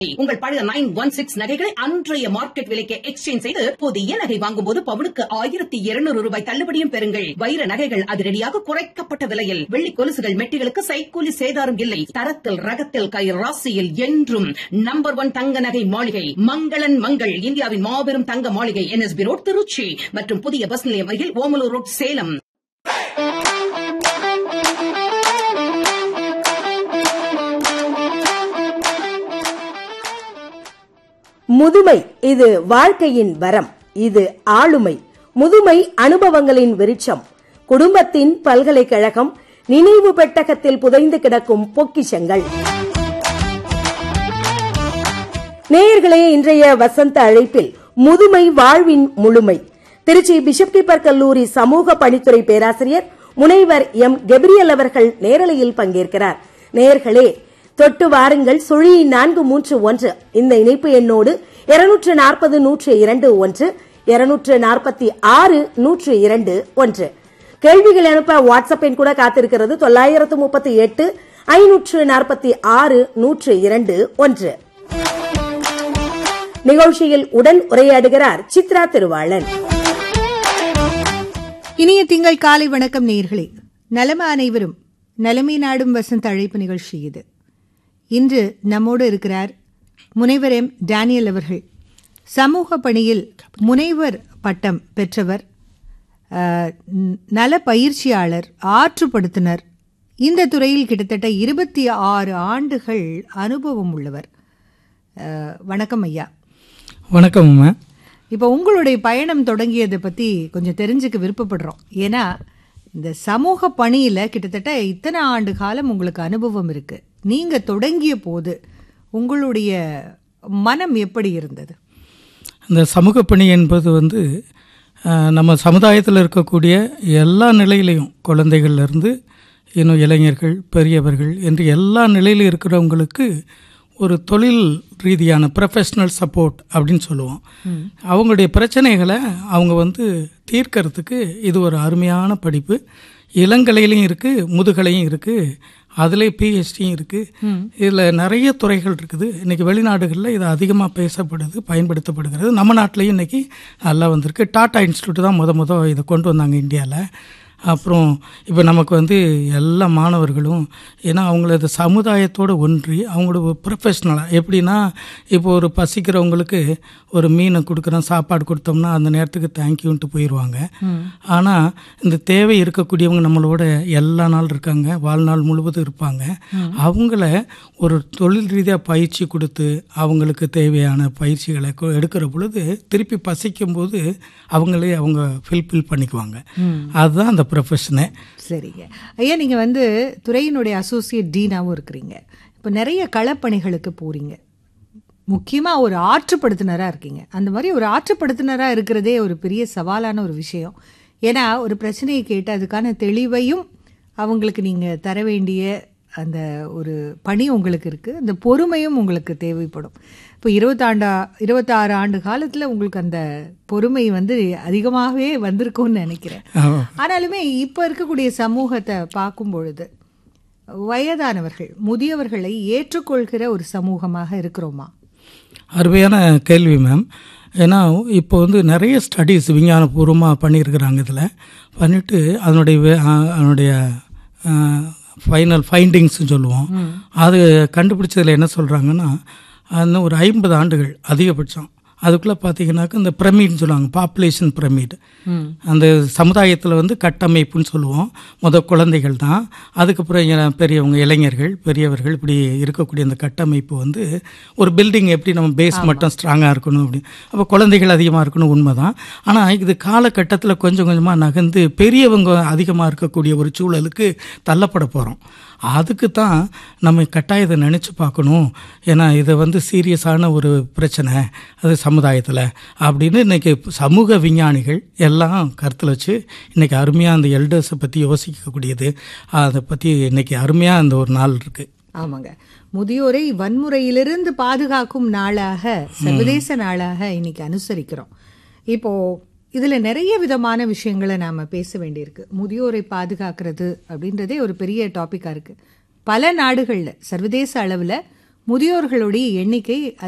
உங்கள் பழைய nine one six நகைகளை அன்றைய மார்க்கெட் விலைக்கு எக்ஸ்சேஞ்ச் செய்து புதிய நகை வாங்கும் போது பவுனுக்கு ஆயிரத்தி இருநூறு ரூபாய் தள்ளுபடியும் பெறுங்கள் வைர நகைகள் அதிரடியாக குறைக்கப்பட்ட விலையில் வெள்ளி கொலுசுகள் மெட்டிகளுக்கு சைக்கூலி சேதாரம் இல்லை தரத்தில் ரகத்தில் கை ராசியில் என்றும் நம்பர் ஒன் தங்க நகை மாளிகை மங்களன் மங்கள் இந்தியாவின் மாபெரும் தங்க மாளிகை என்எஸ்பி ரோட் திருச்சி மற்றும் புதிய பஸ் நிலையம் அருகில் ஓமலூர் ரோட் சேலம் முதுமை இது வாழ்க்கையின் வரம் இது ஆளுமை முதுமை அனுபவங்களின் விருட்சம் குடும்பத்தின் பல்கலைக்கழகம் நினைவு பெட்டகத்தில் புதைந்து கிடக்கும் பொக்கிஷங்கள் நேயர்களே இன்றைய வசந்த அழைப்பில் முதுமை வாழ்வின் முழுமை திருச்சி பிஷப் கீப்பர் கல்லூரி சமூக பணித்துறை பேராசிரியர் முனைவர் எம் கெப்ரியல் அவர்கள் நேரலையில் பங்கேற்கிறார் நேயர்களே தொட்டு வாருங்கள் சுழி நான்கு மூன்று ஒன்று இந்த இணைப்பு எண்ணோடு இருநூற்று நாற்பது நூற்று இரண்டு ஒன்று இருநூற்று நாற்பத்தி ஆறு நூற்று இரண்டு ஒன்று கேள்விகள் அனுப்ப வாட்ஸ்அப் எண் கூட காத்திருக்கிறது தொள்ளாயிரத்து முப்பத்தி எட்டு ஐநூற்று நாற்பத்தி ஆறு நூற்று இரண்டு ஒன்று நிகழ்ச்சியில் உடன் உரையாடுகிறார் சித்ரா திருவாளன் இனிய திங்கள் காலை வணக்கம் நேயர்களே நலம அனைவரும் நலமை நாடும் வசந்த அழைப்பு நிகழ்ச்சி இது இன்று நம்மோடு இருக்கிறார் முனைவர் எம் டேனியல் அவர்கள் சமூக பணியில் முனைவர் பட்டம் பெற்றவர் அஹ், ந- நல பயிற்சியாளர் ஆற்றுப்படுத்தினர் இந்த துறையில் கிட்டத்தட்ட இருபத்தி ஆறு ஆண்டுகள் அனுபவம் உள்ளவர் அஹ், வணக்கம் ஐயா வணக்கம் அம்மா இப்போ உங்களுடைய பயணம் தொடங்கியதை பற்றி கொஞ்சம் தெரிஞ்சுக்க விருப்பப்படுறோம் ஏன்னா இந்த சமூக பணியில் கிட்டத்தட்ட இத்தனை ஆண்டு காலம் உங்களுக்கு அனுபவம் இருக்கு நீங்க தொடங்கிய போது உங்களுடைய மனம் எப்படி இருந்தது இந்த சமூக பணி என்பது வந்து அஹ், நம்ம சமுதாயத்தில் இருக்கக்கூடிய எல்லா நிலையிலையும் குழந்தைகள்லேருந்து இன்னும் இளைஞர்கள் பெரியவர்கள் என்று எல்லா நிலையிலும் இருக்கிறவங்களுக்கு ஒரு தொழில் ரீதியான ப்ரொஃபஷ்னல் சப்போர்ட் அப்படின்னு சொல்லுவோம் அவங்களுடைய பிரச்சனைகளை அவங்க வந்து தீர்க்கறதுக்கு இது ஒரு அருமையான படிப்பு இளங்கலையிலையும் இருக்குது முதுகலையும் இருக்குது அதிலே பிஹெச்டியும் இருக்குது இதில் நிறைய துறைகள் இருக்குது இன்றைக்கி வெளிநாடுகளில் இது அதிகமாக பேசப்படுது பயன்படுத்தப்படுகிறது நம்ம நாட்டிலையும் இன்றைக்கி நல்லா வந்திருக்கு டாடா இன்ஸ்டியூட் தான் முத முத இதை கொண்டு வந்தாங்க இந்தியாவில் அப்புறம் இப்போ நமக்கு வந்து எல்லா மாணவர்களும் ஏன்னா அவங்களது சமுதாயத்தோடு ஒன்றி அவங்களோட ப்ரொஃபஷ்னலாக எப்படின்னா இப்போ ஒரு பசிக்கிறவங்களுக்கு ஒரு மீனை கொடுக்குறோம் சாப்பாடு கொடுத்தோம்னா அந்த நேரத்துக்கு தேங்க்யூன்ட்டு போயிடுவாங்க ஆனால் இந்த தேவை இருக்கக்கூடியவங்க நம்மளோட எல்லா நாள் இருக்காங்க வாழ்நாள் முழுவதும் இருப்பாங்க அவங்கள ஒரு தொழில் ரீதியாக பயிற்சி கொடுத்து அவங்களுக்கு தேவையான பயிற்சிகளை கொ- எடுக்கிற பொழுது திருப்பி பசிக்கும் போது அவங்களே அவங்க ஃபில்ஃபில் பண்ணிக்குவாங்க அதுதான் அந்த ப்ரொஃபஷனே சரிங்க ஐயா நீங்க வந்து துறையினுடைய அசோசியேட் டீனாவும் இருக்கிறீங்க இப்போ நிறைய களப்பணிகளுக்கு போறீங்க முக்கியமா ஒரு ஆற்றுப்படுத்தினரா இருக்கீங்க அந்த மாதிரி ஒரு ஆற்றுப்படுத்தினரா இருக்கிறதே ஒரு பெரிய சவாலான ஒரு விஷயம் ஏன்னா ஒரு பிரச்சனையை கேட்டு அதுக்கான தெளிவையும் அவங்களுக்கு நீங்க தர வேண்டிய அந்த ஒரு பணி உங்களுக்கு இருக்கு அந்த பொறுமையும் உங்களுக்கு தேவைப்படும் இப்போ இருபத்தாண்டா இருபத்தாறு ஆண்டு காலத்துல உங்களுக்கு அந்த பொறுமை வந்து அதிகமாகவே வந்திருக்கும்னு நினைக்கிறேன் ஆனாலுமே இப்போ இருக்கக்கூடிய சமூகத்தை பார்க்கும் பொழுது வயதானவர்கள் முதியவர்களை ஏற்றுக்கொள்கிற ஒரு சமூகமாக இருக்கிறோமா அருமையான கேள்வி மேம் ஏன்னா இப்போ வந்து நிறைய ஸ்டடீஸ் விஞ்ஞானபூர்வமாக பண்ணியிருக்கிறாங்க இதில் பண்ணிவிட்டு அதனுடைய வே- ஆ, அதனுடைய ஃபைனல் ஃபைண்டிங்ஸ்னு சொல்லுவோம் அது கண்டுபிடிச்சதில் என்ன சொல்கிறாங்கன்னா இன்னும் ஒரு ஐம்பது ஆண்டுகள் அதிகபட்சம் அதுக்குள்ளே பார்த்தீங்கன்னாக்க இந்த பிரமிட்னு சொல்லுவாங்க பாப்புலேஷன் பிரமிட் அந்த சமுதாயத்தில் வந்து கட்டமைப்புன்னு சொல்லுவோம் முத குழந்தைகள் தான் அதுக்கப்புறம் இங்க பெரியவங்க இளைஞர்கள் பெரியவர்கள் இப்படி இருக்கக்கூடிய அந்த கட்டமைப்பு வந்து ஒரு பில்டிங் எப்படி நம்ம பேஸ் மட்டும் ஸ்ட்ராங்காக இருக்கணும் அப்படி அப்போ குழந்தைகள் அதிகமாக இருக்கணும் உண்மைதான் ஆனால் இது காலகட்டத்தில் கொஞ்சம் கொஞ்சமாக நகர்ந்து பெரியவங்க அதிகமாக இருக்கக்கூடிய ஒரு சூழலுக்கு தள்ளப்பட போகிறோம் அதுக்கு தான் நம்ம கட்டாயத்தை நினச்சி பார்க்கணும் ஏன்னா இது வந்து சீரியஸான ஒரு பிரச்சனை அது சமுதாயத்தில் அப்படின்னு இன்னைக்கு சமூக விஞ்ஞானிகள் எல்லாம் கருத்தில் வச்சு இன்னைக்கு அருமையாக அந்த எல்டர்ஸை பற்றி யோசிக்கக்கூடியது அதை பற்றி இன்னைக்கு அருமையாக அந்த ஒரு நாள் இருக்குது ஆமாங்க முதியோரை வன்முறையிலிருந்து பாதுகாக்கும் நாளாக சர்வதேச நாளாக இன்னைக்கு அனுசரிக்கிறோம் இப்போ இதுல நிறைய விதமான விஷயங்களை நாம பேச வேண்டியிருக்கு முதியோரை பாதுகாக்கிறது அப்படின்றதே ஒரு பெரிய டாபிக்கா இருக்கு பல நாடுகள்ல சர்வதேச அளவுல முதியோர்களுடைய எண்ணிக்கை